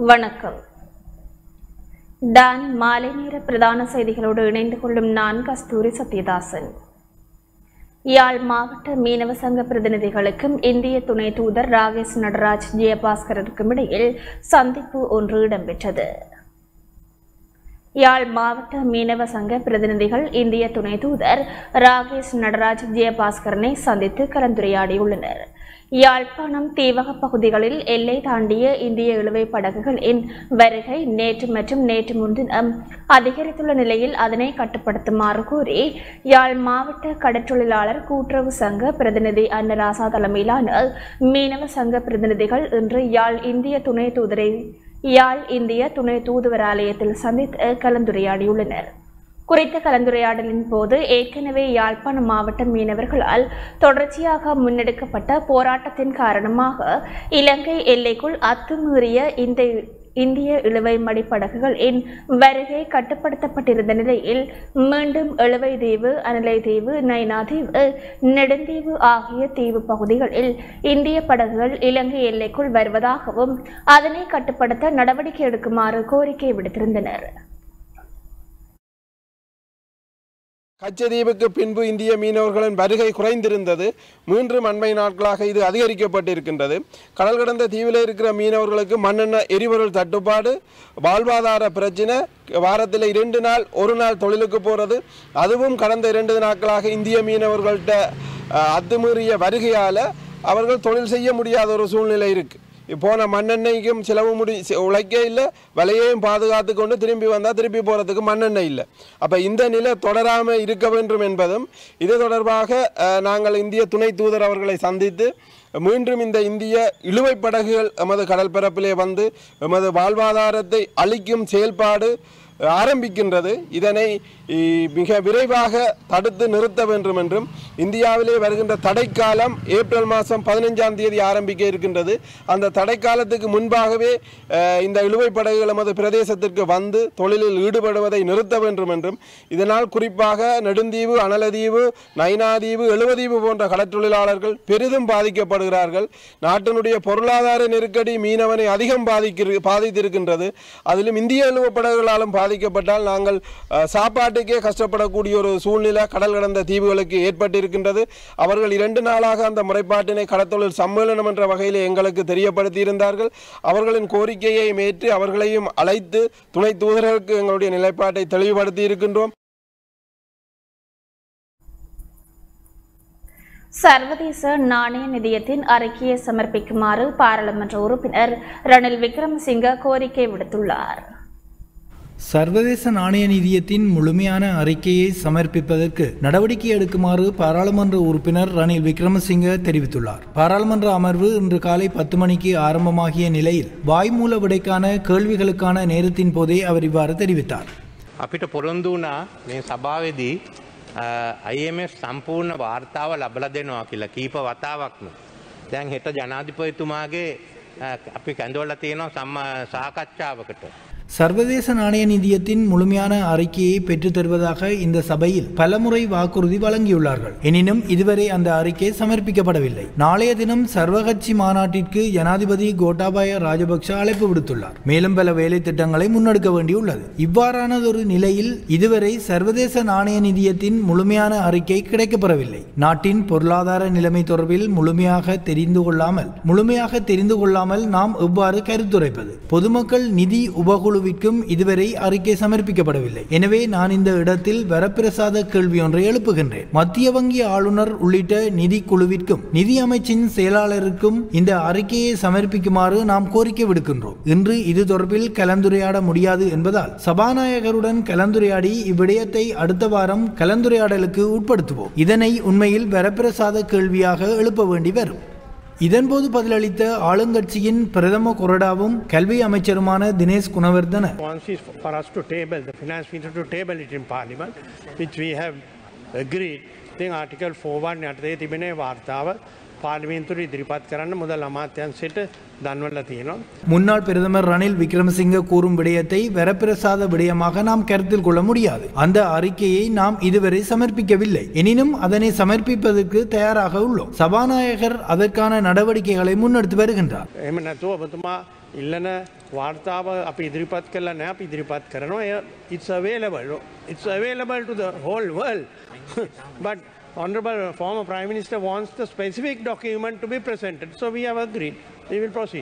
வணக்கம் டான் மாலை நேர பிரதான செய்திகளோடு இணைந்து கொள்ளும் நான் கஸ்தூரி சத்யதாசன் யாழ் மாவட்ட மீனவ சங்க பிரதிநிதிகளுக்கும் இந்திய துணை தூதர் ராகேஷ் நடராஜ் ஜெயபாஸ்கருக்கும் இடையில் சந்திப்பு ஒன்று இடம்பெற்றது யாழ் மாவட்ட மீனவ சங்க பிரதிநிதிகள் இந்திய துணை தூதர் ராகேஷ் நடராஜ் ஜெயபாஸ்கரனை சந்தித்து கலந்துரையாடியுள்ளனர் யாழ்ப்பாணம் தீவக பகுதிகளில் எல்லை தாண்டிய இந்திய இழுவை படகுகளின் வருகை நேற்று மற்றும் நேற்று முன்தினம் அதிகரித்துள்ள நிலையில் அதனை கட்டுப்படுத்துமாறு கூறி யாழ் மாவட்ட கடற்றொழிலாளர் கூட்டுறவு சங்க பிரதிநிதி அன்னராசா தலைமையிலான மீனவ சங்க பிரதிநிதிகள் இன்று யாழ் இந்திய துணை தூதரை யாழ் இந்திய துணை தூதுவர் ஆலயத்தில் சந்தித்து கலந்துரையாடியுள்ளனர் குறித்த கலந்துரையாடலின் போது ஏற்கனவே யாழ்ப்பாண மாவட்ட மீனவர்களால் தொடர்ச்சியாக முன்னெடுக்கப்பட்ட போராட்டத்தின் காரணமாக இலங்கை எல்லைக்குள் அத்துமீறிய இந்த இந்திய இழுவை மடிப்படகுகளின் வருகை கட்டுப்படுத்தப்பட்டிருந்த நிலையில் மீண்டும் இழுவை தீவு அனலை தீவு நைனா தீவு நெடுந்தீவு ஆகிய தீவு பகுதிகளில் இந்திய படகுகள் இலங்கை எல்லைக்குள் வருவதாகவும் அதனை கட்டுப்படுத்த நடவடிக்கை எடுக்குமாறு கோரிக்கை விடுத்திருந்தனர் கச்சதீவுக்கு பின்பு இந்திய மீனவர்களின் வருகை குறைந்திருந்தது மீண்டும் அண்மை நாட்களாக இது அதிகரிக்கப்பட்டிருக்கின்றது கடல் கடந்த தீவில் இருக்கிற மீனவர்களுக்கு மண்ணெண்ணெய் எரிபொருள் தட்டுப்பாடு வாழ்வாதார பிரச்சனை வாரத்தில் இரண்டு நாள் ஒரு நாள் தொழிலுக்கு போகிறது அதுவும் கடந்த இரண்டு நாட்களாக இந்திய மீனவர்கள்ட்ட அஹ், அத்துமீறிய வருகையால் அவர்கள் தொழில் செய்ய முடியாத ஒரு சூழ்நிலை இருக்குது போன மண்ணெண்ணெய்க்கும் செலவு முடி செ- உழைக்க இல்லை விலையையும் பாதுகாத்து கொண்டு திரும்பி வந்தால் திருப்பி போகிறதுக்கு மண்ணெண்ணெய் இல்லை அப்போ இந்த நிலை தொடராமல் இருக்க வேண்டும் என்பதும் இது தொடர்பாக அஹ், நாங்கள் இந்திய துணை தூதர் அவர்களை சந்தித்து மீண்டும் இந்த இந்திய இழுவைப் படகுகள் எமது கடல் பரப்பிலே வந்து எமது வாழ்வாதாரத்தை அளிக்கும் செயல்பாடு ஆரம்பிக்கின்றது இதனை இ, மிக விரைவாக தடுத்து நிறுத்த வேண்டும் என்றும் இந்தியாவிலே வருகின்ற தடைக்காலம் ஏப்ரல் மாதம் பதினஞ்சாம் தேதி ஆரம்பிக்க இருக்கின்றது அந்த தடைக்காலத்துக்கு முன்பாகவே அஹ், இந்த இழுவைப் படகுகள் எமது பிரதேசத்திற்கு வந்து தொழிலில் ஈடுபடுவதை நிறுத்த வேண்டும் என்றும் இதனால் குறிப்பாக நெடுந்தீவு அனலதீவு நைனாதீவு எழுவதீவு போன்ற கடற்றொழிலாளர்கள் பெரிதும் பாதிக்கப்படுகிறார்கள் நாட்டினுடைய பொருளாதார நெருக்கடி மீனவனை அதிகம் பாதிக்கிற பாதித்திருக்கின்றது அதிலும் இந்திய எழுவப்படகுகளாலும் பாதிக்கப்பட்டால் நாங்கள் அஹ், சாப்பாட்டுக்கே கஷ்டப்படக்கூடிய ஒரு சூழ்நிலை கடல் கடந்த தீவுகளுக்கு ஏற்பட்டிருக்கின்றது அவர்கள் இரண்டு நாளாக அந்த முறைப்பாட்டினை கடத்தொழில் சம்மேளனம் என்ற வகையில் எங்களுக்கு தெரியப்படுத்தியிருந்தார்கள் அவர்களின் கோரிக்கையை ஏற்று அவர்களையும் அழைத்து துணை தூதர்களுக்கு எங்களுடைய நிலைப்பாட்டை தெளிவுபடுத்தி இருக்கின்றோம் சர்வதேச நாணய நிதியத்தின் அறிக்கையை சமர்ப்பிக்குமாறு பாராளுமன்ற உறுப்பினர் ரணில் விக்ரமசிங்க கோரிக்கை விடுத்துள்ளார் சர்வதேச நாணய நிதியத்தின் முழுமையான அறிக்கையை சமர்ப்பிப்பதற்கு நடவடிக்கை எடுக்குமாறு பாராளுமன்ற உறுப்பினர் ரணில் விக்ரமசிங்க தெரிவித்துள்ளார் பாராளுமன்ற அமர்வு இன்று காலை பத்து மணிக்கு ஆரம்பமாகிய நிலையில் வாய்மூல விடைக்கான கேள்விகளுக்கான நேரத்தின் போதே அவர் இவ்வாறு தெரிவித்தார் අපිට පොරොන්දු වුණා මේ සභාවේදී IMF සම්පූර්ණ වාර්තාව ලබල දෙනවා කියලා කීප වතාවක්ම. දැන් හෙට ජනාධිපතිතුමාගේ අ, අපි කැඳවල තියෙනවා සම්ම සාකච්ඡාවකට. சர்வதேச நாணய நிதியத்தின் முழுமையான அறிக்கையை பெற்றுத் தருவதாக இந்த சபையில் பலமுறை வாக்குறுதி வழங்கியுள்ளார்கள் எனினும் இதுவரை அந்த அறிக்கை சமர்ப்பிக்கப்படவில்லை நாளைய தினம் சர்வகட்சி மாநாட்டிற்கு ஜனாதிபதி கோட்டாபாய ராஜபக்ஷ அழைப்பு விடுத்துள்ளார் மேலும் பல வேலை திட்டங்களை முன்னெடுக்க வேண்டியுள்ளது இவ்வாறானதொரு நிலையில் இதுவரை சர்வதேச நாணய நிதியத்தின் முழுமையான அறிக்கை கிடைக்கப்பெறவில்லை நாட்டின் பொருளாதார நிலைமை தொடர்பில் முழுமையாக தெரிந்து கொள்ளாமல் முழுமையாக தெரிந்து கொள்ளாமல் நாம் எவ்வாறு கருத்துரைப்பது பொதுமக்கள் நிதி உபகுழுவிற்கும் இதுவரை அறிக்கை சமர்ப்பிக்கப்படவில்லை எனவே நான் இந்த இடத்தில் வரப்பிரசாத கேள்வி ஒன்றை எழுப்புகின்றேன் மத்திய வங்கி ஆளுநர் உள்ளிட்ட நிதி குழுவிற்கும் நிதி அமைச்சின் செயலாளருக்கும் இந்த அறிக்கையை சமர்ப்பிக்குமாறு நாம் கோரிக்கை விடுக்கின்றோம் இன்று இது தொடர்பில் கலந்துரையாட முடியாது என்பதால் சபாநாயகருடன் கலந்துரையாடி இவ்விடயத்தை அடுத்த வாரம் கலந்துரையாடலுக்கு உட்படுத்துவோம் இதனை உண்மையில் வரப்பிரசாத கேள்வியாக எழுப்ப வேண்டி வரும் இதன்போது பதிலளித்த ஆளுங்கட்சியின் பிரதம கொறடாவும் கல்வி அமைச்சருமான Dinesh Gunawardena wants is for us to table, the finance minister to table it in parliament, which we have agreed. ඉතින් ආටිකල් 41 යටතේ තිබෙන ඒ වාර්තාව පාර්ලිමේන්තුවට ඉදිරිපත් කරන්න මුදල් අමාත්‍යංශයට දන්වලා තියෙනවා. முன்னாள் பிரதமர் ரணில் விக்ரமசிங்க கூறும் விடயத்தை வரப்பிரசாத விடயமாக நாம் கருத்தில் கொள்ள முடியாது அந்த அறிக்கையை நாம் இதுவரை சமர்ப்பிக்கவில்லை எனினும் அதனை சமர்ப்பிப்பதற்கு தயாராக உள்ளோம் சபாநாயகர் அதற்கான நடவடிக்கைகளை முன்னெடுத்து வருகின்றார் එහෙම නැතුව ඔබතුමා ඉල්ලන වාර්තාව අපි ඉදිරිපත් කල නෑ අප ඉදිරිපත් කරනවා එය it's available it's available to the whole world but honorable former prime minister wants the specific document to be presented so we have agreed we will proceed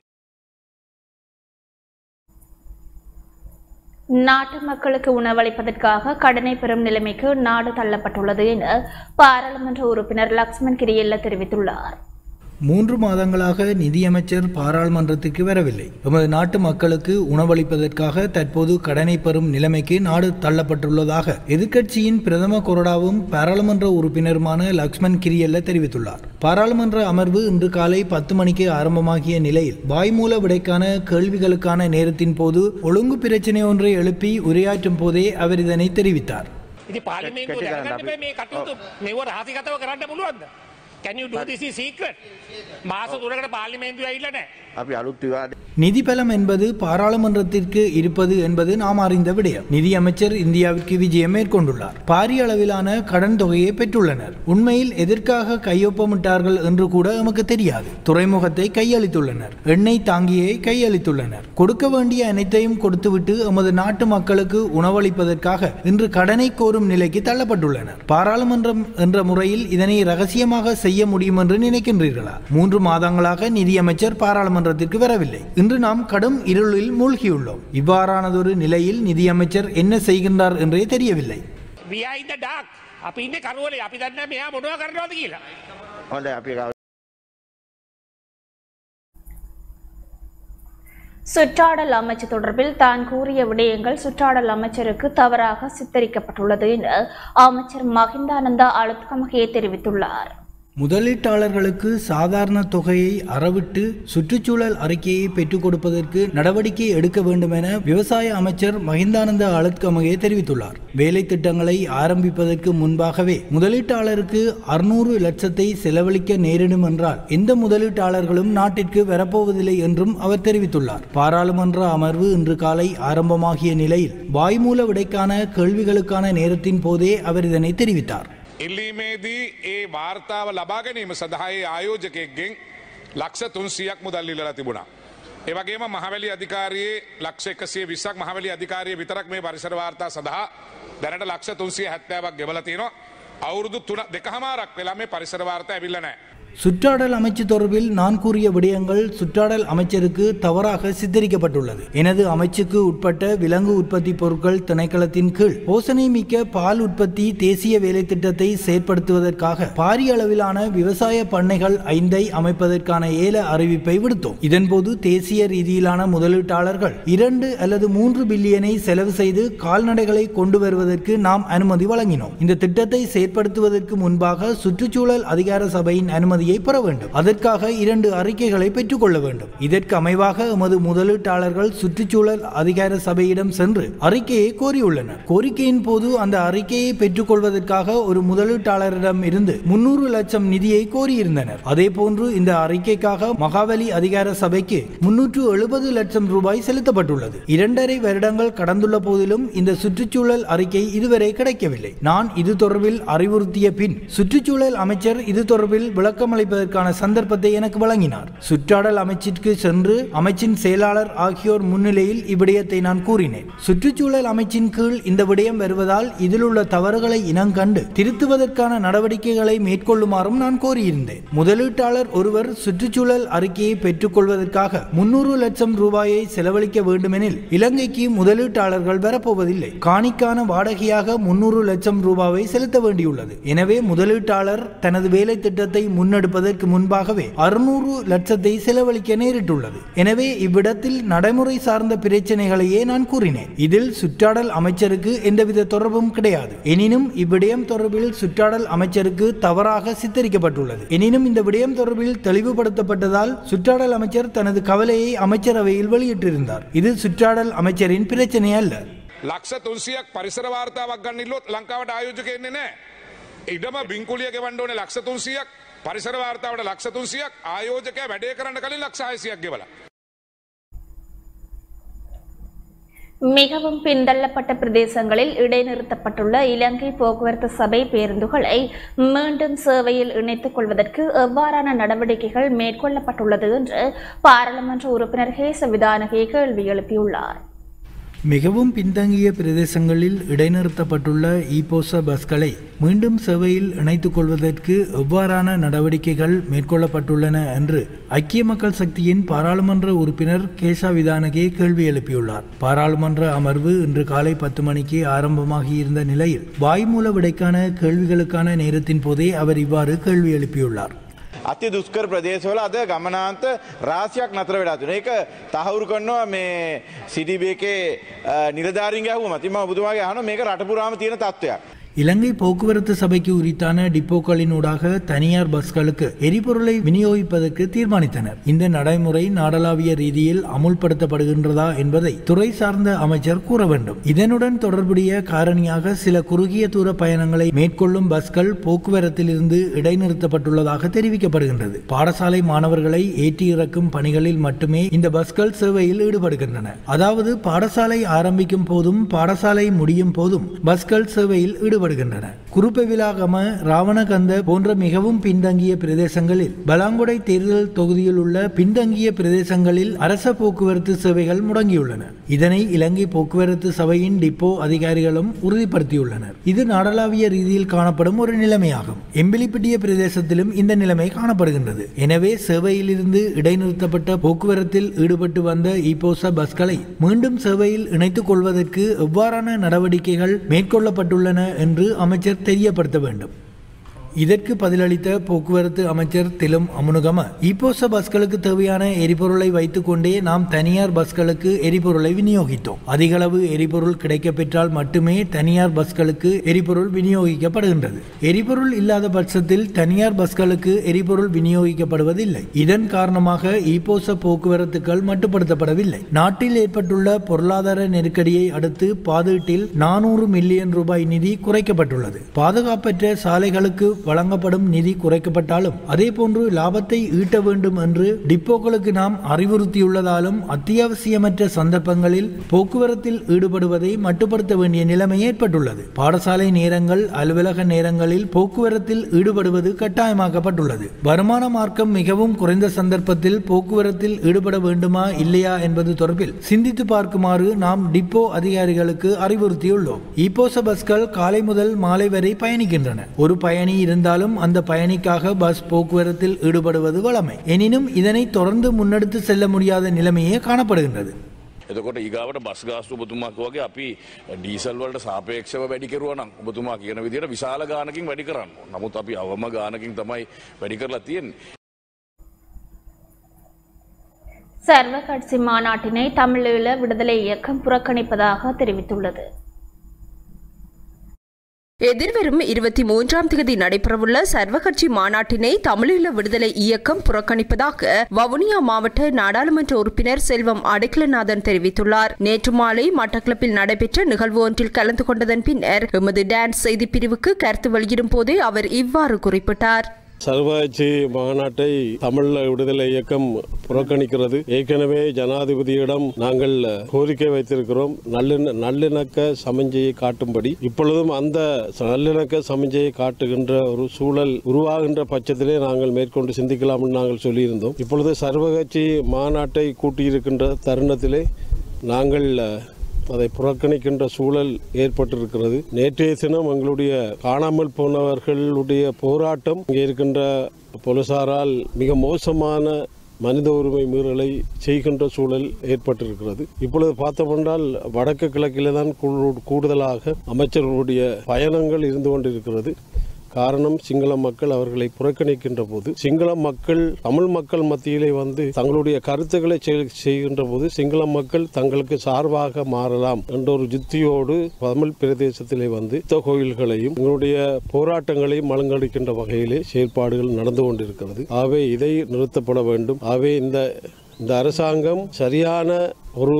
நாட்டு மக்களுக்கு உணவளிப்பதற்காக கடனை பெறும் நிலைமைக்கு நாடு தள்ளப்பட்டுள்ளது என பாராளுமன்ற உறுப்பினர் லக்ஷ்மன் கிரியல்ல தெரிவித்துள்ளார் மூன்று மாதங்களாக நிதியமைச்சர் பாராளுமன்றத்துக்கு வரவில்லை எமது நாட்டு மக்களுக்கு உணவளிப்பதற்காக தற்போது கடனை பெறும் நிலைமைக்கு நாடு தள்ளப்பட்டுள்ளதாக எதிர்க்கட்சியின் பிரதம கொறடாவும் பாராளுமன்ற உறுப்பினருமான லக்ஷ்மண் கிரியல்ல தெரிவித்துள்ளார் பாராளுமன்ற அமர்வு இன்று காலை பத்து மணிக்கு ஆரம்பமாகிய நிலையில் வாய்மூல விடைக்கான கேள்விகளுக்கான நேரத்தின் போது ஒழுங்கு பிரச்சினை ஒன்றை எழுப்பி உரையாற்றும் போதே அவர் இதனை தெரிவித்தார் ඉති පාලිමේන්තුව දැනගන්න බෑ මේ කටයුතු මෙව රහසිගතව කරන්න පුළුවන්ද Can you do this in secret? මාස තුරකට පාර්ලිමේන්තුව ඇවිල්ලා නැහැ. අපි අලුත් විවාද நிதி பலம் என்பது பாராளுமன்றத்திற்கு இருப்பது என்பது நாம் அறிந்த விடயம் நிதியமைச்சர் இந்தியாவிற்கு விஜயம் மேற்கொண்டுள்ளார் பாரிய அளவிலான கடன் தொகையை பெற்றுள்ளனர் உண்மையில் எதற்காக கையொப்பமிட்டார்கள் என்று கூட நமக்கு தெரியாது துறைமுகத்தை கையளித்துள்ளனர் எண்ணெய் தாங்கியை கையளித்துள்ளனர் கொடுக்க வேண்டிய அனைத்தையும் கொடுத்துவிட்டு எமது நாட்டு மக்களுக்கு உணவளிப்பதற்காக இன்று கடனை கோரும் நிலைக்கு தள்ளப்பட்டுள்ளனர் பாராளுமன்றம் என்ற முறையில் இதனை ரகசியமாக செய்ய முடியும் என்று நினைக்கின்றீர்களா மூன்று மாதங்களாக நிதியமைச்சர் பாராளுமன்றத்திற்கு வரவில்லை இன்று நாம் கடும் இருளில் மூழ்கியுள்ளோம் இவ்வாறானதொரு நிலையில் நிதியமைச்சர் என்ன செய்கின்றார் என்றே தெரியவில்லை We are in the dark. අපි ඉන්නේ කරුවලේ අපි දන්නේ නැහැ මෙයා මොනවා කරනවද කියලා. හොඳ අපි ගව சுற்றாடல் அமைச்சு தொடர்பில் தான் கூறிய விடயங்கள் சுற்றாடல் அமைச்சருக்கு தவறாக சித்தரிக்கப்பட்டுள்ளது என அமைச்சர் மகிந்தானந்தா அழுத்கமகே தெரிவித்துள்ளார் முதலீட்டாளர்களுக்கு சாதாரண தொகையை அறவிட்டு சுற்றுச்சூழல் அறிக்கையை பெற்றுக் கொடுப்பதற்கு நடவடிக்கை எடுக்க வேண்டும் என விவசாய அமைச்சர் மகிந்தானந்த அழுத்கமகே தெரிவித்துள்ளார் வேலை திட்டங்களை ஆரம்பிப்பதற்கு முன்பாகவே முதலீட்டாளருக்கு அறுநூறு லட்சத்தை செலவழிக்க நேரிடும் என்றால் எந்த முதலீட்டாளர்களும் நாட்டிற்கு வரப்போவதில்லை என்றும் அவர் தெரிவித்துள்ளார் பாராளுமன்ற அமர்வு இன்று காலை ஆரம்பமாகிய நிலையில் வாய்மூல விடைக்கான கேள்விகளுக்கான நேரத்தின் போதே அவர் இதனை தெரிவித்தார் ඉල්ලීමේදී ඒ වාර්තාව ලබා ගැනීම සඳහායි ආයෝජකයෙක්ගෙන් ලක්ෂ තුන්සියක් මුදල් ඉල්ලලා තිබුණා. ඒවගේම මහවැලි අධිකාරයේ ලක්ෂ එකසිය විසක් මහවැලි අධිකාරය විතරක් මේ පරිසර වාර්තා සඳහා දැනට ලක්ෂ තුන්සිය හැත්තෑවක් ගෙවල තියෙනවා අවුරුදු තුන දෙකහමාරක් වෙලා මේ පරිසර වාර්තා ඇවිල්ල නෑ. சுற்றாடல் அமைச்சு தொடர்பில் நான் கூறிய விடயங்கள் சுற்றாடல் அமைச்சருக்கு தவறாக சித்தரிக்கப்பட்டுள்ளது எனது அமைச்சுக்கு உட்பட்ட விலங்கு உற்பத்தி பொருட்கள் திணைக்களத்தின் கீழ் போசனை மிக்க பால் உற்பத்தி தேசிய வேலை திட்டத்தை செயற்படுத்துவதற்காக பாரிய அளவிலான விவசாய பண்ணைகள் ஐந்தை அமைப்பதற்கான ஏல அறிவிப்பை விடுத்தோம் இதன்போது தேசிய ரீதியிலான முதலீட்டாளர்கள் இரண்டு அல்லது மூன்று பில்லியனை செலவு செய்து கால்நடைகளை கொண்டு வருவதற்கு நாம் அனுமதி வழங்கினோம் இந்த திட்டத்தை செயற்படுத்துவதற்கு முன்பாக சுற்றுச்சூழல் அதிகார சபையின் அனுமதியை பெற வேண்டும் அதற்காக இரண்டு அறிக்கைகளை பெற்றுக்கொள்ள வேண்டும் இதற்கு அமைவாக எமது முதலீட்டாளர்கள் சுற்றுச்சூழல் அதிகார சபையிடம் சென்று அறிக்கையை கோரியுள்ளனர் கோரிக்கையின் போது அந்த அறிக்கையை பெற்றுக்கொள்வதற்காக ஒரு முதலீட்டாளரிடம் இருந்து முன்னூறு லட்சம் நிதியை கோரியிருந்தனர் அதே போன்று இந்த அறிக்கைக்காக மகாவலி அதிகார சபைக்கு முன்னூற்று எழுபது லட்சம் ரூபாய் செலுத்தப்பட்டுள்ளது இரண்டரை வருடங்கள் கடந்துள்ள போதிலும் இந்த சுற்றுச்சூழல் அறிக்கை இதுவரை கிடைக்கவில்லை நான் இது தொடர்பில் அறிவுறுத்திய பின் சுற்றுச்சூழல் அமைச்சர் இது தொடர்பில் விளக்கமளிப்பதற்கான சந்தர்ப்பத்தை எனக்கு வழங்கினார் சுற்றாடல் அமைச்சிற்கு சென்று அமைச்சின் செயலாளர் ஆகியோர் முன்னிலையில் இவ்விடயத்தை நான் கூறினேன் சுற்றுச்சூழல் அமைச்சின் கீழ் இந்த விடயம் வருவதால் இதில் உள்ள தவறுகளை இனங்கண்டு திருத்துவதற்கான நடவடிக்கைகளை மேற்கொள்ளுமாறும் நான் கோரியிருந்தேன் முதலீட்டாளர் ஒருவர் சுற்றுச்சூழல் அறிக்கையை பெற்றுக்கொள்வதற்காக முன்னூறு லட்சம் ரூபாயை செலவழிக்க வேண்டுமெனில் இலங்கைக்கு முதலீட்டாளர்கள் வரப்போவதில்லை காணிக்கான வாடகையாக முன்னூறு லட்சம் ரூபாவை செலுத்த வேண்டியுள்ளது எனவே முதலீட்டாளர் தனது வேலை திட்டத்தை முன்னெடுப்பதற்கு முன்பாகவே அறுநூறு லட்சத்தை செலவழிக்க நேரிட்டுள்ளது எனவே இவ்விடத்தில் நடைமுறை சார்ந்த பிரச்சனைகளையே நான் கூறினேன் இதில் சுற்றாடல் அமைச்சருக்கு எந்தவித தொடர்பும் கிடையாது எனினும் இவ்விடயம் தொடர்பில் சுற்றாடல் அமைச்சருக்கு தவறாக சித்தரிக்கப்பட்டுள்ளது எனினும் இந்த விடயம் தொடர்பில் தெளிவுபடுத்தப்பட்டதால் சுற்றாடல் அமைச்சர் தனது கவலையை அமைச்சரவையில் வெளியிட்டிருந்தார் இது சுற்றாடல் அமைச்சரின் பிரச்சனை அல்ல ලක්ෂ තුන්සියක් පරිසර වාර්තාවක් ගන්න ඉල්ලොත් ලංකාවට ආයෝජක එන්නේ නෑ. ඉඩම බිංකුලිය ගෙවන්න ඕනේ ලක්ෂ තුන්සියක් පරිසර වාර්තාවට ලක්ෂ තුන්සියක් ආයෝජකයා වැඩේ කරන්න කලින් ලක්ෂ හයසියක් ගෙවලා. மிகவும் பின்தள்ளப்பட்ட பிரதேசங்களில் இடைநிறுத்தப்பட்டுள்ள இலங்கை போக்குவரத்து சபை பேருந்துகளை மீண்டும் சேவையில் இணைத்துக் கொள்வதற்கு எவ்வாறான நடவடிக்கைகள் மேற்கொள்ளப்பட்டுள்ளது என்று பாராளுமன்ற உறுப்பினர் ஹேச விதானகே கேள்வி எழுப்பியுள்ளார் மிகவும் பின்தங்கிய பிரதேசங்களில் இடைநிறுத்தப்பட்டுள்ள ஈபோச பஸ்களை மீண்டும் சேவையில் இணைத்துக் கொள்வதற்கு எவ்வாறான நடவடிக்கைகள் மேற்கொள்ளப்பட்டுள்ளன என்று ஐக்கிய மக்கள் சக்தியின் பாராளுமன்ற உறுப்பினர் கேசா விதானகே கேள்வி எழுப்பியுள்ளார் பாராளுமன்ற அமர்வு இன்று காலை பத்து மணிக்கு ஆரம்பமாகியிருந்த நிலையில் வாய்மூல விடைக்கான கேள்விகளுக்கான நேரத்தின் போதே அவர் இவ்வாறு கேள்வி எழுப்பியுள்ளார் අති දුස්කර ප්‍රදේශවල අද ගමනාන්ත රාසියක් නතර වෙලා තුන ඒක තහවුරු කරනවා මේ සිටිබේකේ නිලධාරින් ගැහුව මතිම ඔබතුමාගේ අහන මේක රටපුරාම තියෙන තත්ත්වයක්. இலங்கை போக்குவரத்து சபைக்கு உரித்தான டிப்போக்களினூடாக தனியார் பஸ்களுக்கு எரிபொருளை விநியோகிப்பதற்கு தீர்மானித்தனர் இந்த நடைமுறை நாடளாவிய ரீதியில் அமுல்படுத்தப்படுகின்றதா என்பதை துறை சார்ந்த அமைச்சர் கூற வேண்டும் இதனுடன் தொடர்புடைய காரணியாக சில குறுகிய தூர பயணங்களை மேற்கொள்ளும் பஸ்கள் போக்குவரத்திலிருந்து இடைநிறுத்தப்பட்டுள்ளதாக தெரிவிக்கப்படுகின்றது பாடசாலை மாணவர்களை ஏற்றி இறக்கும் பணிகளில் மட்டுமே இந்த பஸ்கள் சேவையில் ஈடுபடுகின்றன அதாவது பாடசாலை ஆரம்பிக்கும் போதும் பாடசாலை முடியும் போதும் பஸ்கள் சேவையில் ஈடுபடுகின்றன குருப்பவிலாகம ராவணகந்த போன்ற மிகவும் பின்தங்கிய பிரதேசங்களில் பலாங்குடை தேர்தல் தொகுதியில் உள்ள பின்தங்கிய பிரதேசங்களில் அரச போக்குவரத்து சேவைகள் முடங்கியுள்ளன இதனை இலங்கை போக்குவரத்து சபையின் டிப்போ அதிகாரிகளும் உறுதிப்படுத்தியுள்ளனர் இது நாடளாவிய ரீதியில் காணப்படும் ஒரு நிலைமையாகும் எம்பிலிப்பட்டிய பிரதேசத்திலும் இந்த நிலைமை காணப்படுகின்றது எனவே சேவையிலிருந்து இடைநிறுத்தப்பட்ட போக்குவரத்தில் ஈடுபட்டு வந்த ஈபோச பஸ்களை மீண்டும் சேவையில் இணைத்துக் கொள்வதற்கு எவ்வாறான நடவடிக்கைகள் மேற்கொள்ளப்பட்டுள்ளன என்று அமைச்சர் தெரியப்படுத்த வேண்டும் இதற்கு பதிலளித்த போக்குவரத்து அமைச்சர் திலும் அமுனுகம ஈப்போச பஸ்களுக்கு தேவையான எரிபொருளை வைத்துக்கொண்டே நாம் தனியார் பஸ்களுக்கு எரிபொருளை விநியோகித்தோம் அதிகளவு எரிபொருள் கிடைக்கப்பெற்றால் மட்டுமே தனியார் பஸ்களுக்கு எரிபொருள் விநியோகிக்கப்படுகின்றது எரிபொருள் இல்லாத பட்சத்தில் தனியார் பஸ்களுக்கு எரிபொருள் விநியோகிக்கப்படுவதில்லை இதன் காரணமாக ஈப்போச போக்குவரத்துகள் மட்டுப்படுத்தப்படவில்லை நாட்டில் ஏற்பட்டுள்ள பொருளாதார நெருக்கடியை அடுத்து பாதீட்டில் நானூறு மில்லியன் ரூபாய் நிதி குறைக்கப்பட்டுள்ளது பாதுகாப்பற்ற சாலைகளுக்கு வழங்கப்படும் நிதி குறைக்கப்பட்டாலும் அதே போன்று லாபத்தை ஈட்ட வேண்டும் என்று டிப்போக்களுக்கு நாம் அறிவுறுத்தியுள்ளதாலும் அத்தியாவசியமற்ற சந்தர்ப்பங்களில் போக்குவரத்தில் ஈடுபடுவதை மட்டுப்படுத்த வேண்டிய நிலைமை ஏற்பட்டுள்ளது பாடசாலை நேரங்கள் அலுவலக நேரங்களில் போக்குவரத்தில் ஈடுபடுவது கட்டாயமாக்கப்பட்டுள்ளது வருமான மார்க்கம் மிகவும் குறைந்த சந்தர்ப்பத்தில் போக்குவரத்தில் ஈடுபட வேண்டுமா இல்லையா என்பது தொடர்பில் சிந்தித்து பார்க்குமாறு நாம் டிப்போ அதிகாரிகளுக்கு அறிவுறுத்தியுள்ளோம் ஈப்போச பஸ்கள் காலை முதல் மாலை வரை பயணிக்கின்றன ஒரு பயணி இருந்தாலும் அந்த பயணிக்காக பஸ் போக்குவரத்தில் ஈடுபடுவது வழமை எனினும் இதனை தொடர்ந்து முன்னெடுத்து செல்ல முடியாத நிலைமையே காணப்படுகின்றது එතකොට ඊගාවට බස් ගාස්තු ඔබතුමාක් වගේ අපි ඩීසල් වලට සාපේක්ෂව වැඩි කරුවා නම් ඔබතුමා කියන විදිහට විශාල ගානකින් වැඩි කරන්න. නමුත් අපි අවම ගානකින් තමයි වැඩි කරලා තියෙන්නේ. சர்வ கட்சி மாநாட்டினை தமிழீழ விடுதலை இயக்கம் புறக்கணிப்பதாக தெரிவித்துள்ளது எதிர்வரும் இருபத்தி மூன்றாம் தேதி நடைபெறவுள்ள சர்வகட்சி மாநாட்டினை தமிழீழ விடுதலை இயக்கம் புறக்கணிப்பதாக வவுனியா மாவட்ட நாடாளுமன்ற உறுப்பினர் செல்வம் அடைக்கலநாதன் தெரிவித்துள்ளார் நேற்று மாலை மட்டக்களப்பில் நடைபெற்ற நிகழ்வு ஒன்றில் கலந்து கொண்டதன் பின்னர் எமது டான்ஸ் செய்தி பிரிவுக்கு கருத்து வெளியிடும் போதே அவர் இவ்வாறு குறிப்பிட்டார் சர்வகட்சி மாநாட்டை தமிழ் விடுதலை இயக்கம் புறக்கணிக்கிறது ஏற்கனவே ஜனாதிபதியிடம் நாங்கள் கோரிக்கை வைத்திருக்கிறோம் நல்லிண நல்லிணக்க சமஞ்சையை காட்டும்படி இப்பொழுதும் அந்த நல்லிணக்க சமஞ்சையை காட்டுகின்ற ஒரு சூழல் உருவாகின்ற பட்சத்திலே நாங்கள் மேற்கொண்டு சிந்திக்கலாம் என்று நாங்கள் சொல்லியிருந்தோம் இப்பொழுது சர்வகட்சி மாநாட்டை கூட்டியிருக்கின்ற தருணத்திலே நாங்கள் அதை புறக்கணிக்கின்ற சூழல் ஏற்பட்டிருக்கிறது நேற்றைய தினம் எங்களுடைய காணாமல் போனவர்களுடைய போராட்டம் இங்கே இருக்கின்ற போலீசாரால் மிக மோசமான மனித உரிமை மீறலை செய்கின்ற சூழல் ஏற்பட்டிருக்கிறது இப்பொழுது பார்த்தோமென்றால் வடக்கு கிழக்கிலே தான் கூடுதலாக அமைச்சர்களுடைய பயணங்கள் இருந்து கொண்டிருக்கிறது காரணம் சிங்கள மக்கள் அவர்களை புறக்கணிக்கின்ற போது சிங்கள மக்கள் தமிழ் மக்கள் மத்தியிலே வந்து தங்களுடைய கருத்துக்களை செய்கின்ற போது சிங்கள மக்கள் தங்களுக்கு சார்பாக மாறலாம் என்ற ஒரு யுத்தியோடு தமிழ் பிரதேசத்திலே வந்து யுத்த கோயில்களையும் எங்களுடைய போராட்டங்களையும் மழுங்கடிக்கின்ற வகையிலே செயற்பாடுகள் நடந்து கொண்டிருக்கிறது ஆகவே இதை நிறுத்தப்பட வேண்டும் ஆகவே இந்த இந்த அரசாங்கம் சரியான ஒரு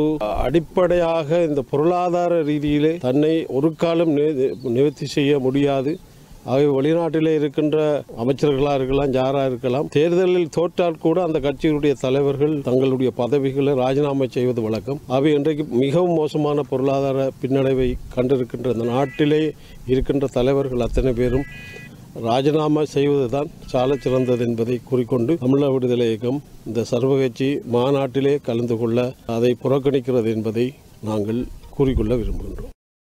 அடிப்படையாக இந்த பொருளாதார ரீதியிலே தன்னை ஒரு காலம் நிவர்த்தி செய்ய முடியாது அவை வெளிநாட்டிலே இருக்கின்ற அமைச்சர்களாக இருக்கலாம் யாராக இருக்கலாம் தேர்தலில் தோற்றால் கூட அந்த கட்சியினுடைய தலைவர்கள் தங்களுடைய பதவிகளை ராஜினாமா செய்வது வழக்கம் அவை இன்றைக்கு மிகவும் மோசமான பொருளாதார பின்னடைவை கண்டிருக்கின்ற இந்த நாட்டிலே இருக்கின்ற தலைவர்கள் அத்தனை பேரும் ராஜினாமா செய்வதுதான் சால சிறந்தது என்பதை கூறிக்கொண்டு தமிழக விடுதலை இயக்கம் இந்த சர்வகட்சி மாநாட்டிலே கலந்து கொள்ள அதை புறக்கணிக்கிறது என்பதை நாங்கள் கூறிக்கொள்ள விரும்புகின்றோம்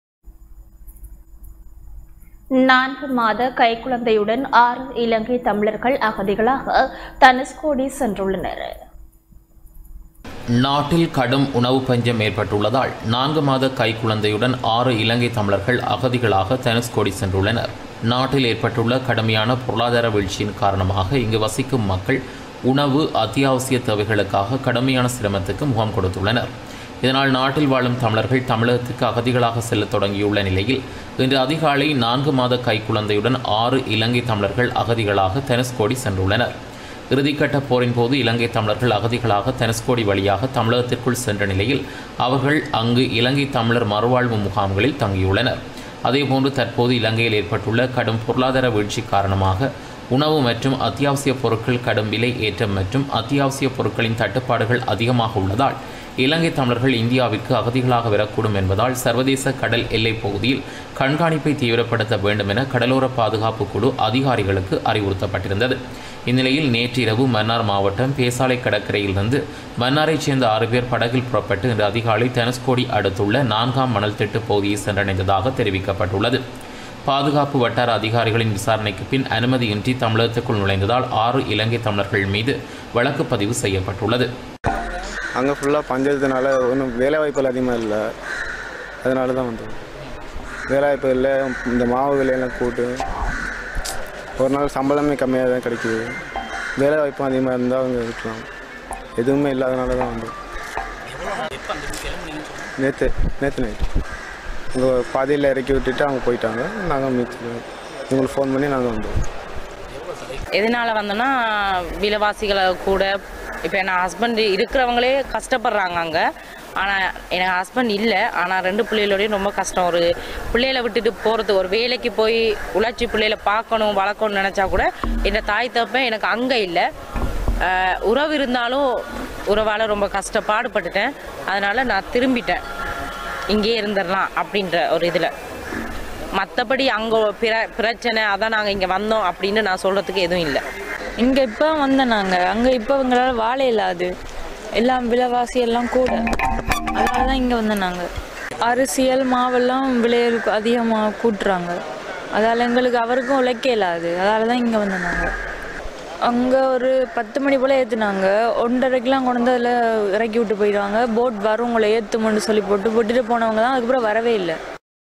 நான்கு மாத கைக்குழந்தையுடன் ஆறு இலங்கை தமிழர்கள் அகதிகளாக தனுஷ்கோடி சென்றுள்ளனர் நாட்டில் கடும் உணவு பஞ்சம் ஏற்பட்டுள்ளதால் நான்கு மாத கைக்குழந்தையுடன் ஆறு இலங்கை தமிழர்கள் அகதிகளாக தனுஷ்கோடி சென்றுள்ளனர் நாட்டில் ஏற்பட்டுள்ள கடுமையான பொருளாதார வீழ்ச்சியின் காரணமாக இங்கு வசிக்கும் மக்கள் உணவு அத்தியாவசிய தேவைகளுக்காக கடுமையான சிரமத்துக்கு முகம் கொடுத்துள்ளனர் இதனால் நாட்டில் வாழும் தமிழர்கள் தமிழகத்துக்கு அகதிகளாக செல்ல தொடங்கியுள்ள நிலையில் இன்று அதிகாலை நான்கு மாத கைக்குழந்தையுடன் ஆறு இலங்கை தமிழர்கள் அகதிகளாக தனுஷ்கோடி சென்றுள்ளனர் இறுதிக்கட்ட போரின் போது இலங்கை தமிழர்கள் அகதிகளாக தனுஷ்கோடி வழியாக தமிழகத்திற்குள் சென்ற நிலையில் அவர்கள் அங்கு இலங்கை தமிழர் மறுவாழ்வு முகாம்களில் தங்கியுள்ளனர் அதேபோன்று தற்போது இலங்கையில் ஏற்பட்டுள்ள கடும் பொருளாதார வீழ்ச்சி காரணமாக உணவு மற்றும் அத்தியாவசிய பொருட்கள் கடும் விலை ஏற்றம் மற்றும் அத்தியாவசிய பொருட்களின் தட்டுப்பாடுகள் அதிகமாக உள்ளதால் இலங்கை தமிழர்கள் இந்தியாவிற்கு அகதிகளாக வரக்கூடும் என்பதால் சர்வதேச கடல் எல்லைப் பகுதியில் கண்காணிப்பை தீவிரப்படுத்த வேண்டும் என கடலோர பாதுகாப்பு குழு அதிகாரிகளுக்கு அறிவுறுத்தப்பட்டிருந்தது இந்நிலையில் நேற்று இரவு மன்னார் மாவட்டம் பேசாலை கடற்கரையிலிருந்து மன்னாரைச் சேர்ந்த ஆறு பேர் படகில் புறப்பட்டு இன்று அதிகாலை தனுஷ்கோடி அடுத்துள்ள நான்காம் மணல் திட்டு பகுதியை சென்றடைந்ததாக தெரிவிக்கப்பட்டுள்ளது பாதுகாப்பு வட்டார அதிகாரிகளின் விசாரணைக்கு பின் அனுமதியின்றி தமிழகத்துக்குள் நுழைந்ததால் ஆறு இலங்கை தமிழர்கள் மீது வழக்கு பதிவு செய்யப்பட்டுள்ளது அங்கே ஃபுல்லாக பஞ்சத்தினால ஒன்றும் வேலை வாய்ப்புகள் அதிகமாக இல்லை அதனால தான் வந்தோம் வேலை வாய்ப்பு இல்லை இந்த மாவு விலையெல்லாம் கூட்டு ஒரு நாள் சம்பளமே கம்மியாக தான் கிடைக்குது வேலை வாய்ப்பும் அதிகமாக இருந்தால் அவங்க இருக்கலாம் எதுவுமே இல்லாதனால தான் வந்தோம் நேற்று நேற்று நைட்டு இங்கே பாதியில் இறக்கி விட்டுட்டு அவங்க போயிட்டாங்க நாங்கள் மீச்சு இவங்களுக்கு ஃபோன் பண்ணி நாங்கள் வந்தோம் எதனால வந்தோன்னா விலைவாசிகளை கூட இப்போ என் ஹஸ்பண்ட் இருக்கிறவங்களே கஷ்டப்படுறாங்க அங்கே ஆனால் எனக்கு ஹஸ்பண்ட் இல்லை ஆனால் ரெண்டு பிள்ளைகளோடையும் ரொம்ப கஷ்டம் ஒரு பிள்ளைகளை விட்டுட்டு போகிறது ஒரு வேலைக்கு போய் உழைச்சி பிள்ளைகளை பார்க்கணும் வளர்க்கணும்னு நினச்சா கூட என் தாய் தப்பேன் எனக்கு அங்கே இல்லை அஹ், உறவு இருந்தாலும் உறவால் ரொம்ப கஷ்டப்பாடுபட்டுட்டேன் அதனால் நான் திரும்பிட்டேன் இங்கேயே இருந்துடலாம் அப்படின்ற ஒரு இதில் மற்றபடி அங்கே பிர பிரச்சனை அதான் நாங்கள் இங்கே வந்தோம் அப்படின்னு நான் சொல்கிறதுக்கு எதுவும் இல்லை இங்கே இப்போ வந்தோம் நாங்கள் அங்கே இப்போ எங்களால் வாழ இல்லாது எல்லாம் விலைவாசி எல்லாம் கூட அதனால தான் இங்கே வந்தோம் நாங்கள் அரிசியல் மாவெல்லாம் விலையில் அதிகமாக கூட்டுறாங்க அதால் எங்களுக்கு அவருக்கும் உழைக்க இல்லாது அதால தான் இங்கே வந்தோம் நாங்கள் அங்கே ஒரு பத்து மணி போல் ஏற்றுனாங்க ஒன்றரைக்கெலாம் கொண்டு வந்து அதில் இறக்கி விட்டு போயிடுவாங்க போட் வரும் உங்களை ஏற்றுமுன்னு சொல்லி போட்டு விட்டுட்டு போனவங்க தான் அதுக்கப்புறம் வரவே இல்லை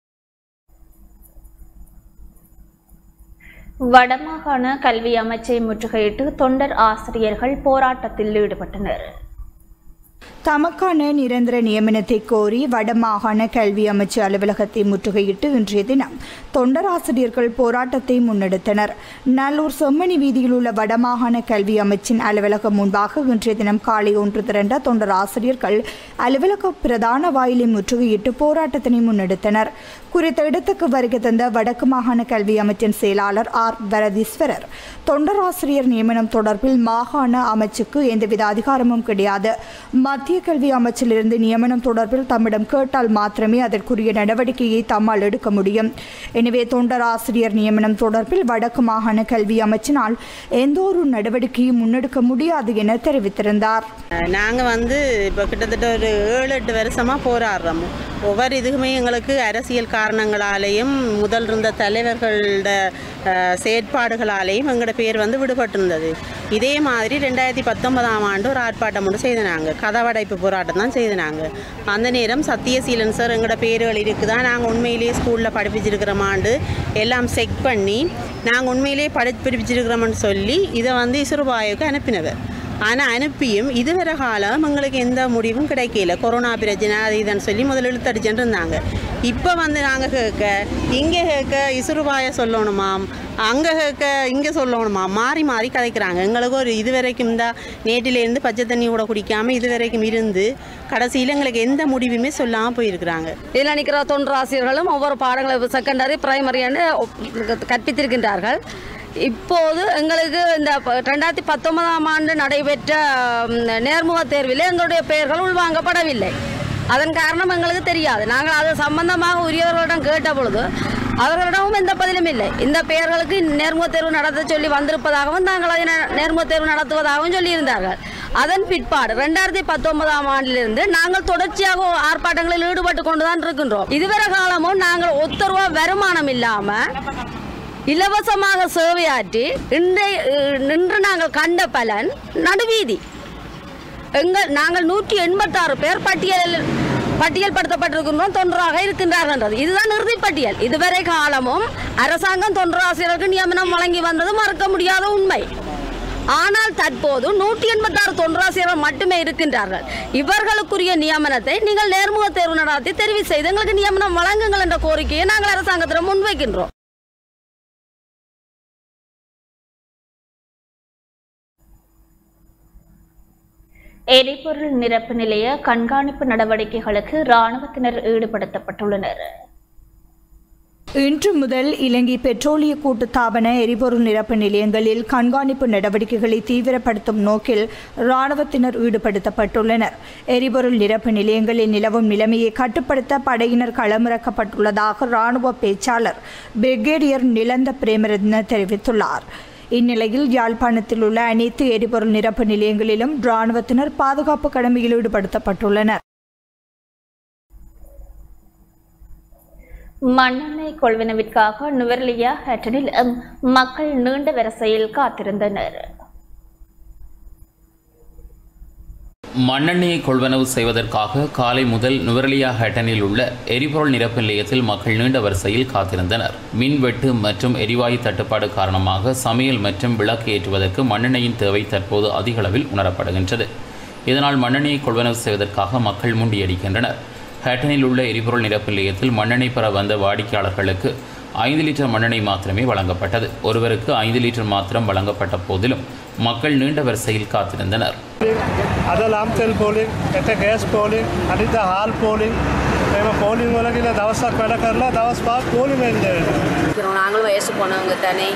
வடமாகாண கல்வி அமைச்சை முற்றுகையிட்டு தொண்டர் ஆசிரியர்கள் போராட்டத்தில் ஈடுபட்டனர் தமக்கான நிரந்தர நியமனத்தை கோரி வடமாகாண கல்வி அமைச்சு அலுவலகத்தை முற்றுகையிட்டு இன்றைய தினம் தொண்டராசிரியர்கள் போராட்டத்தை முன்னெடுத்தனர் நல்லூர் செம்மணி வீதியில் உள்ள வடமாகாண கல்வி அமைச்சின் அலுவலகம் முன்பாக இன்றைய தினம் காலை ஒன்று திரண்ட தொண்டராசிரியர்கள் அலுவலக பிரதான வாயிலை முற்றுகையிட்டு போராட்டத்தினை முன்னெடுத்தனர் குறித்த இடத்துக்கு வருகை தந்த வடக்கு மாகாண கல்வி அமைச்சின் செயலாளர் ஆர் வரதீஸ்வரர் தொண்டராசிரியர் நியமனம் தொடர்பில் மாகாண அமைச்சுக்கு எந்தவித அதிகாரமும் கிடையாது மத்திய கல்வி அமைச்சிலிருந்து நியமனம் தொடர்பில் தம்மிடம் கேட்டால் மாத்திரமே அதற்குரிய நடவடிக்கையை தம்மால் எடுக்க முடியும் எனவே தொண்டராசிரியர் நியமனம் தொடர்பில் வடக்கு மாகாண கல்வி அமைச்சினால் எந்த ஒரு நடவடிக்கையும் முன்னெடுக்க முடியாது என தெரிவித்திருந்தார் நாங்கள் வந்து இப்போ கிட்டத்தட்ட ஒரு ஏழு எட்டு வருஷமாக போராடுறோம் ஒவ்வொரு இதுக்குமே எங்களுக்கு அரசியல் காரணங்களாலேயும் முதல் இருந்த தலைவர்களோட அஹ், செயற்பாடுகளாலேயும் எங்களோட பேர் வந்து விடுபட்டிருந்தது இதே மாதிரி ரெண்டாயிரத்தி பத்தொன்பதாம் ஆண்டு ஒரு ஆர்ப்பாட்டம் ஒன்று செய்தினாங்க கதவடைப்பு போராட்டம் தான் செய்தினாங்க அந்த நேரம் சத்தியசீலன் சார் எங்களோட பேர்கள் இருக்குதா நாங்கள் உண்மையிலேயே ஸ்கூலில் படிப்பிச்சிருக்கிறோமாண்டு எல்லாம் செக் பண்ணி நாங்கள் உண்மையிலேயே படி படிப்பிச்சிருக்கிறோம்னு சொல்லி இதை வந்து இசுருபாயுக்கு அனுப்பினவர் ஆனால் அனுப்பியும் இதுவரை காலம் எங்களுக்கு எந்த முடிவும் கிடைக்கல கொரோனா பிரச்சனை அது இதுன்னு சொல்லி முதல்ல இழுத்தடிச்சுட்டு இருந்தாங்க இப்போ வந்து நாங்கள் கேட்க இங்கே கேட்க இசுறுவாய சொல்லணுமாம் அங்கே கேட்க இங்கே சொல்லணுமா மாறி மாறி கதைக்கிறாங்க எங்களுக்கு ஒரு இதுவரைக்கும் இந்த நேட்டிலேருந்து பச்சை தண்ணி கூட குடிக்காமல் இதுவரைக்கும் இருந்து கடைசியில் எங்களுக்கு எந்த முடிவுமே சொல்லாமல் போயிருக்கிறாங்க இதில் நிற்கிற தொன்று ஆசிரியர்களும் ஒவ்வொரு பாடங்களை செகண்டரி பிரைமரின்னு கற்பித்திருக்கின்றார்கள் இப்போது எங்களுக்கு இந்த ப- ரெண்டாயிரத்தி பத்தொன்பதாம் ஆண்டு நடைபெற்ற ம், நேர்முக தேர்வில் எங்களுடைய பெயர்கள் உள்வாங்கப்படவில்லை அதன் காரணம் எங்களுக்கு தெரியாது நாங்கள் அது சம்பந்தமாக உரியவர்களிடம் கேட்ட பொழுது அவர்களிடமும் எந்த பதிலும் இல்லை இந்த பெயர்களுக்கு நேர்முக தேர்வு நடத்த சொல்லி வந்திருப்பதாகவும் தாங்கள் அதை நே- நேர்முக தேர்வு நடத்துவதாகவும் சொல்லியிருந்தார்கள் அதன் பிற்பாடு ரெண்டாயிரத்தி பத்தொன்பதாம் ஆண்டிலிருந்து நாங்கள் தொடர்ச்சியாக ஆர்ப்பாட்டங்களில் ஈடுபட்டு கொண்டுதான் இருக்கின்றோம் இதுவரை காலமும் நாங்கள் ஒத்த ரூபா வருமானம் இல்லாம இலவசமாக சேவையாற்றி இன்றைய நின்று நாங்கள் கண்ட பலன் நடுவீதி எங்கள் நாங்கள் நூற்றி எண்பத்தாறு பேர் பட்டியலில் பட்டியல்படுத்தப்பட்டிருக்கின்றோம் தொண்டராக இருக்கின்றார்கள் இதுதான் இறுதி பட்டியல் இதுவரை காலமும் அரசாங்கம் தொண்டராசிரியருக்கு நியமனம் வழங்கி வந்தது மறக்க முடியாத உண்மை ஆனால் தற்போது நூற்றி எண்பத்தாறு தொண்டராசிரியர்கள் மட்டுமே இருக்கின்றார்கள் இவர்களுக்குரிய நியமனத்தை நீங்கள் நேர்முக தேர்வு நடத்தி தெரிவு செய்து எங்களுக்கு நியமனம் வழங்குங்கள் என்ற கோரிக்கையை நாங்கள் அரசாங்கத்திடம் முன்வைக்கின்றோம் எரிபொருள் நிரப்பு நிலைய கண்காணிப்பு நடவடிக்கைகளுக்கு இராணுவத்தினர் ஈடுபடுத்தப்பட்டுள்ளனர் இன்று முதல் இலங்கை பெட்ரோலிய கூட்டுத்தாபன எரிபொருள் நிரப்பு நிலையங்களில் கண்காணிப்பு நடவடிக்கைகளை தீவிரப்படுத்தும் நோக்கில் இராணுவத்தினர் ஈடுபடுத்தப்பட்டுள்ளனர் எரிபொருள் நிரப்பு நிலையங்களில் நிலவும் நிலைமையை கட்டுப்படுத்த படையினர் களமிறக்கப்பட்டுள்ளதாக இராணுவ பேச்சாளர் பிரிகேடியர் நிலந்த பிரேமரத்ன தெரிவித்துள்ளார் இந்நிலையில் யாழ்ப்பாணத்தில் உள்ள அனைத்து எரிபொருள் நிரப்பு நிலையங்களிலும் இராணுவத்தினர் பாதுகாப்பு கடமையில் ஈடுபடுத்தப்பட்டுள்ளனர் மண்ணெண்ணெய் கொள்வனவிற்காக நுவர்லியா ஹேட்டனில் மக்கள் நீண்ட வரிசையில் காத்திருந்தனர் மண்ணெண்ணெயை கொள்வனவு செய்வதற்காக காலை முதல் நுவரலியா ஹேட்டனில் உள்ள எரிபொருள் நிரப்பு நிலையத்தில் மக்கள் நீண்ட வரிசையில் காத்திருந்தனர் மின்வெட்டு மற்றும் எரிவாயு தட்டுப்பாடு காரணமாக சமையல் மற்றும் விளக்கு ஏற்றுவதற்கு மண்ணெண்ணெயின் தேவை தற்போது அதிக அளவில் உணரப்படுகின்றது இதனால் மண்ணெண்ணெயை கொள்வனவு செய்வதற்காக மக்கள் முண்டியடிக்கின்றனர் ஹேட்டனில் உள்ள எரிபொருள் நிரப்பு நிலையத்தில் மண்ணெண்ணெய் பெற வந்த வாடிக்கையாளர்களுக்கு ஐந்து லிட்டர் மண்ணெண்ணெய் மாத்திரமே வழங்கப்பட்டது ஒருவருக்கு ஐந்து லிட்டர் மாத்திரம் வழங்கப்பட்ட போதிலும் மக்கள் நீண்ட வரிசையில் காத்திருந்தனர் අද ලම් තෙල් පෝලිින් එත ගෑස් පෝලිින් අනිත හාල් පෝලිින් එම පෝලිින් වලකිල දවසක් වැඩ කරලා දවස් පාත් පෝලි වෙන්ද இருக்கிறோம் நாங்களும் வயசு போனவங்க தானே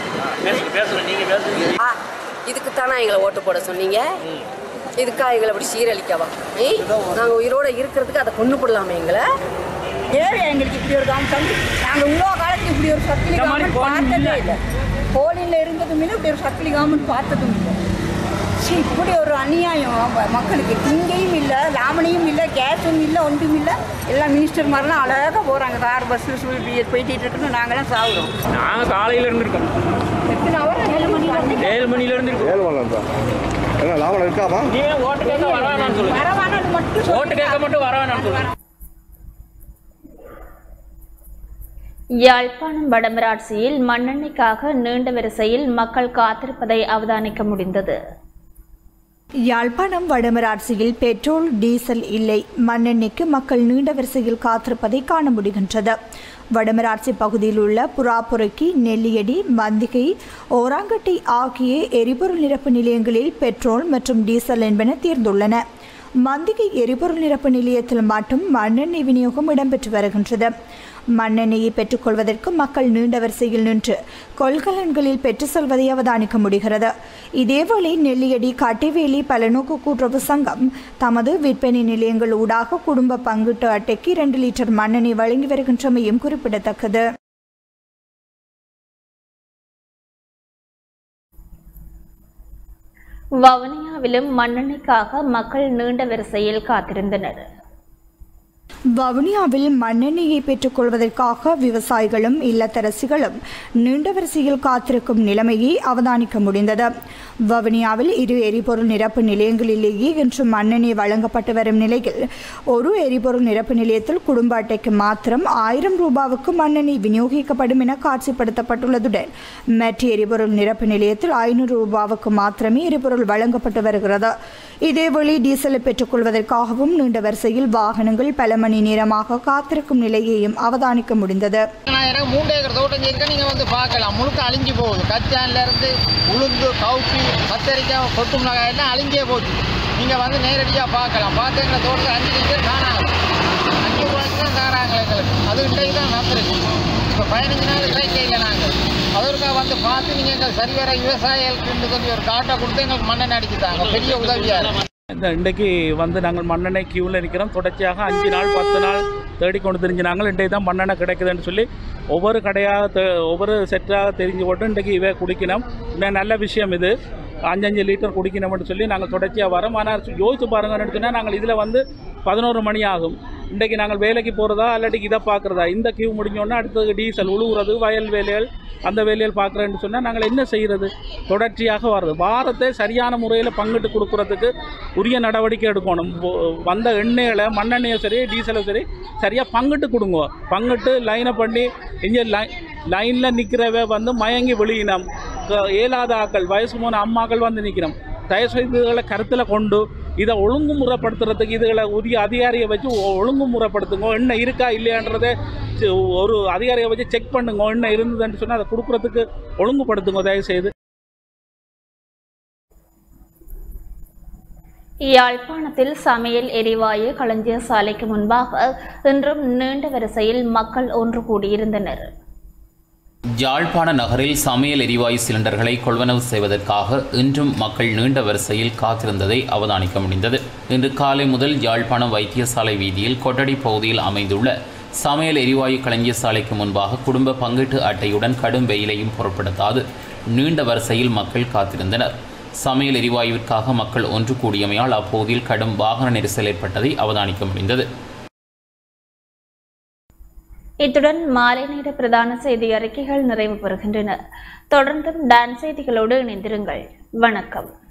ஆ, இதுக்கு தானே எங்களை ஓட்டு போட சொன்னீங்க இதுக்கா எங்களை இப்படி சீரழிக்கவா ஏய் நாங்கள் உயிரோட இருக்கிறதுக்கு அதை கொண்டு போடலாமே எங்களை ஏன் எங்களுக்கு இப்படி ஒரு கவர்மெண்ட் நாங்கள் இவ்வளோ காலத்துக்கு இப்படி ஒரு சக்தி கவர்மெண்ட் பார்த்ததே இல்லை போலியில் இருந்ததும் இல்லை இப்படி ஒரு சக்தி கவர்மெண்ட் பார்த்ததும் இல்லை சீ, இப்படி ஒரு அநியாயம் ம- மக்களுக்கு திங்கையும் இல்லை லாமணியும் இல்லை கேஸும் இல்லை ஒன்றும் இல்லை எல்லாம் மினிஸ்டர் மாதிரிலாம் அழகாக போகிறாங்க கார் பஸ்ஸில் சொல்லி போயிட்டு இருக்கணும் நாங்களாம் சாகுறோம் நாங்கள் காலையில் இருந்திருக்கோம் எத்தனை அவர் ஏழு மணி ஏழு மணில இருந்து இருக்கோம் ஏழு மணி என்ன லாபம் இருக்காமா நீ ஓட்டு கேட்க வர வேணாம்னு சொல்லுங்க வரவானது மட்டும் ஓட்டு கேட்க மட்டும் வர வேணாம்னு சொல்லுங்க யாழ்ப்பாணம் வடமராட்சியில் மண்ணெண்ணெய்க்காக நீண்ட வரிசையில் மக்கள் காத்திருப்பதை அவதானிக்க முடிந்தது யாழ்ப்பாணம் வடமராட்சியில் பெட்ரோல் டீசல் இல்லை மண்ணெண்ணெய்க்கு மக்கள் நீண்ட வரிசையில் காத்திருப்பதை காண முடிகின்றது வடமராட்சி பகுதியில் உள்ள புறாப்புரைக்கி நெல்லியடி மந்திகை ஓராங்கட்டி ஆகிய எரிபொருள் நிரப்பு நிலையங்களில் பெட்ரோல் மற்றும் டீசல் என்பன தீர்ந்துள்ளன மந்திகை எரிபொருள் நிரப்பு நிலையத்தில் மட்டும் மண்ணெண்ணெய் விநியோகம் இடம்பெற்று வருகின்றது மண்ணெண்ணெயை பெற்றுக்கொள்வதற்கு மக்கள் நீண்ட வரிசையில் நின்று கொள்கலன்களில் பெற்று செல்வதை அவதானிக்க முடிகிறது இதேவேளை நெல்லியடி கட்டிவேலி பலநோக்கு கூட்டுறவு சங்கம் தமது விற்பனை நிலையங்கள் ஊடாக குடும்ப பங்கீட்டு அட்டைக்கு இரண்டு லிட்டர் மண்ணெண்ணெய் வழங்கி வருகின்றமையும் குறிப்பிடத்தக்கது வவுனியாவிலும் மண்ணெண்ணெய்க்காக மக்கள் நீண்ட வரிசையில் காத்திருந்தனர் வவுனியாவில் மண்ணெண்ணெயை பெற்றுக்கொள்வதற்காக விவசாயிகளும் இல்லத்தரசிகளும் நீண்ட வரிசையில் காத்திருக்கும் நிலைமையை அவதானிக்க முடிந்தது வவுனியாவில் இரு எரிபொருள் நிரப்பு நிலையங்களிலேயே இன்று மண்ணெண்ணெய் வழங்கப்பட்டு வரும் நிலையில் ஒரு எரிபொருள் நிரப்பு நிலையத்தில் குடும்ப அட்டைக்கு மாத்திரம் ஆயிரம் ரூபாவுக்கு மண்ணெண்ணெய் விநியோகிக்கப்படும் என காட்சிப்படுத்தப்பட்டுள்ளதுடன் மற்ற எரிபொருள் நிரப்பு நிலையத்தில் ஐநூறு ரூபாவுக்கு மாத்திரமே எரிபொருள் வழங்கப்பட்டு வருகிறது இதேவேளை டீசலை பெற்றுக்கொள்வதற்காகவும் நீண்ட வரிசையில் வாகனங்கள் பல மணி நேரமாக காத்திருக்கும் நிலையையும் அவதானிக்க முடிந்தது எனக்கு மூன்று ஏக்கர் தோட்டம் இருக்க நீங்க வந்து பார்க்கலாம் முழுக்க அழிஞ்சு போகுது கச்சான்ல இருந்து உளுந்து கவுப்பி கத்தரிக்காய் கொட்டு மிளகாய் எல்லாம் அழிஞ்சே போச்சு நீங்க வந்து நேரடியா பார்க்கலாம் பார்த்து எங்களை தோட்டத்தில் அஞ்சு லிட்டர் காணாங்க அஞ்சு ரூபாய்க்கு தான் தராங்க எங்களுக்கு அது இன்றைக்கு தான் நடந்துருக்கு இப்போ பதினஞ்சு நாள் கிடைக்க இல்லை நாங்கள் அதற்காக வந்து பார்த்து நீங்க எங்கள் சரிவர விவசாயிகளுக்கு கொஞ்சம் ஒரு காட்டை கொடுத்து எங்களுக்கு மண்ணெண்ணெய் அடிச்சுட்டாங்க பெரிய உதவியா இருக்கு இந்த இன்றைக்கு வந்து நாங்கள் மண்ணெண்ணெய் கியூவில் நிற்கிறோம் தொடர்ச்சியாக அஞ்சு நாள் பத்து நாள் தேடி கொண்டு தெரிஞ்சு நாங்கள் இன்றைக்கு தான் மண்ணெண்ணெய் கிடைக்குதுன்னு சொல்லி ஒவ்வொரு கடையாக தெ- ஒவ்வொரு செட்டாக தெரிஞ்சு போட்டு இன்றைக்கு இவே குடிக்கணும் இன்னும் நல்ல விஷயம் இது அஞ்சஞ்சு லிட்டர் குடிக்கணும்னு சொல்லி நாங்கள் தொடர்ச்சியாக வரோம் ஆனால் யோசிச்சு பாருங்கன்னு சொன்னால் நாங்கள் இதில் வந்து பதினோரு மணி ஆகும் இன்றைக்கு நாங்கள் வேலைக்கு போகிறதா இல்லாட்டி இதை பார்க்குறதா இந்த கியூ முடிஞ்சோன்னா அடுத்தது டீசல் உழுவுறது வயல் வேலைகள் அந்த வேலைகள் பார்க்குறேன்னு சொன்னால் நாங்கள் என்ன செய்கிறது தொடர்ச்சியாக வருது வாரத்தை சரியான முறையில் பங்கிட்டு கொடுக்குறதுக்கு உரிய நடவடிக்கை எடுக்கணும் ஒ- வந்த எண்ணெயில் மண்ணெண்ணெயும் சரி டீசலும் சரி சரியாக பங்கிட்டு கொடுங்க பங்கிட்டு லைனை பண்ணி இங்கே லைன் லைனில் நிற்கிறவ வந்து மயங்கி வெளியினம் க- இயலாத ஆக்கள் வயசு போன அம்மாக்கள் வந்து நிற்கிறோம் தயவுசெய்து இதுகளை கருத்தில் கொண்டு இதை ஒழுங்குமுறைப்படுத்துறதுக்கு இதுகளை உரிய அதிகாரியை வச்சு ஒ- ஒழுங்குமுறைப்படுத்துங்க என்ன இருக்கா இல்லையான்றதை சி- ஒரு அதிகாரியை வச்சு செக் பண்ணுங்க என்ன இருந்ததுன்னு சொன்னால் அதை கொடுக்குறதுக்கு ஒழுங்குபடுத்துங்க தயவுசெய்து யாழ்ப்பாணத்தில் சமையல் எரிவாயு களஞ்சிய சாலைக்கு முன்பாக இன்றும் நீண்ட வரிசையில் மக்கள் ஒன்று கூடியிருந்தனர் யாழ்ப்பாண நகரில் சமையல் எரிவாயு சிலிண்டர்களை கொள்வனவு செய்வதற்காக இன்றும் மக்கள் நீண்ட வரிசையில் காத்திருந்ததை அவதானிக்க முடிந்தது இன்று காலை முதல் யாழ்ப்பாணம் வைத்தியசாலை வீதியில் கொட்டடி பகுதியில் அமைந்துள்ள சமையல் எரிவாயு களஞ்சிய சாலைக்கு முன்பாக குடும்ப பங்கீட்டு அட்டையுடன் கடும் வெயிலையும் பொருட்படுத்தாது நீண்ட வரிசையில் மக்கள் காத்திருந்தனர் சமையல் எரிவாயுவிற்காக மக்கள் ஒன்று கூடியமையால் அப்பகுதியில் கடும் வாகன நெரிசல் ஏற்பட்டதை அவதானிக்க முடிந்தது இத்துடன் மாலை நேர பிரதான செய்தி அறிக்கைகள் நிறைவு பெறுகின்றன தொடர்ந்தும் டான்ஸ் செய்திகளோடு இணைந்திருங்கள் வணக்கம்